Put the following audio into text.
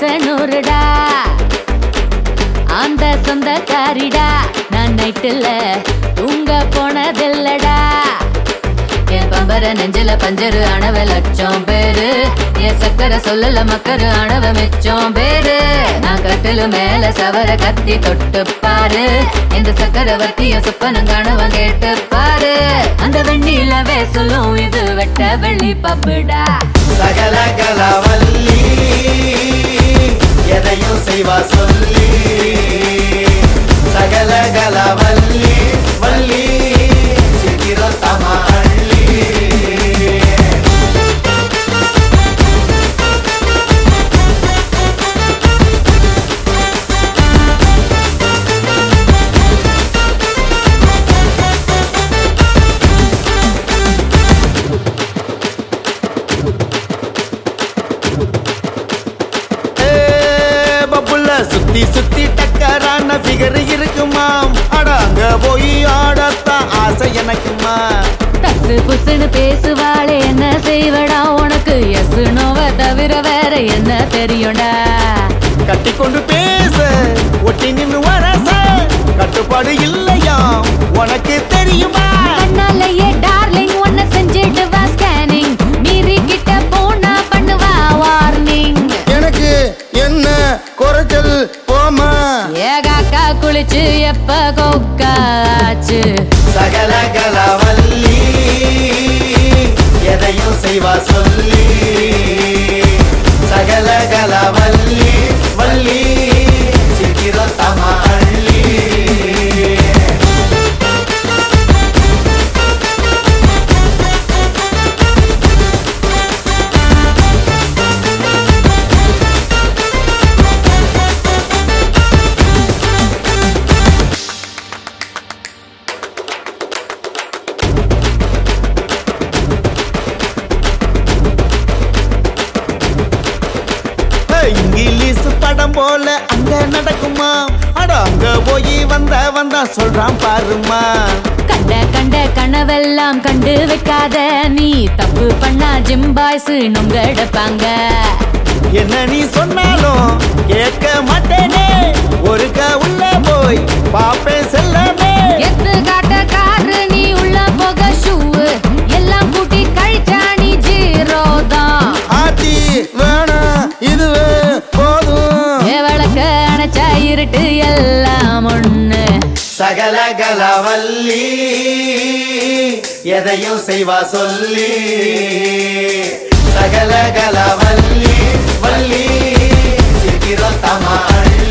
ஆசை நூறுடா அந்த சொந்தக்காரிடா நான் நைட்டுல தூங்க போனதில்லடா என் பம்பர நெஞ்சில பஞ்சரு அணவ லட்சம் பேரு என் சக்கரை சொல்லல மக்கரு அணவ மிச்சம் பேரு நான் கட்டிலு மேல சவர கத்தி தொட்டு பாரு இந்த சக்கரவர்த்திய சுப்பனும் கணவன் கேட்டு பாரு அந்த வெண்ணிலவே சொல்லும் இது வெட்ட வெள்ளி பப்புடா சகல கலவல்லி எதையும் செய்வா சொல்லி சகல கலவல்லி வள்ளி சித்திரம் தமா அள்ளி ஏ, பப்புல சுத்தி சுத்தி டக்கரான ஃபிகர் இருக்குமாம் அட அங்க போய் ஆடத்தான் ஆசை எனக்குமா தசு புசுன்னு பேசுவாளே என்ன செய்வடா உனக்கு எஸ் நோவ தவிர வேற என்ன தெரியும்டா கட்டி கொண்டு பேச ஒட்டி நின்னு வரச கட்டுப்பாடு இல்லையாம் உனக்கு தெரியுமா கண்ணாலேயே டார்லிங் ஒன்ன செஞ்சிடுவா ஸ்கேனிங் மீறி கிட்ட போனா பண்ணுவா வார்னிங் எனக்கு என்ன குறைச்சல் போமா ஏகாக்கா குளிச்சு எப்ப கொக்காச்சு சகல கலவல்லி எதையும் செய்வா சொல்லி சகல கலவல்லி வள்ளி சித்திரம் தமா அள்ளி ஏய், இங்கிலீஷ் படம் போல அங்க நடக்குமா அட அங்க போய் வந்த வந்தா சொல்றான் பாருமா கண்ட கண்ட கனவெல்லாம் கண்டு வைக்காத நீ தப்பு பண்ணா ஜிம் பாய்ஸ் நுங்கெடுப்பாங்க என்ன நீ சொன்னாலும் கேட்க மாட்டேனே ஒருக்க உள்ள போய் பாப்பேன் செல்லமே எத்து காட்ட காரு நீ உள்ள போக ஷூ எல்லாம் கூட்டி கழிச்சா நீ ஜீரோ தான் ஆத்தி வேணாம் இதுவே போதும் விளக்க அணைச்சா இருட்டு எல்லாம் ஒண்ணு சகல கலவல்லி எதையும் செய்வா சொல்லி சகல கலவல்லி வள்ளி சித்திரம் தமா அள்ளி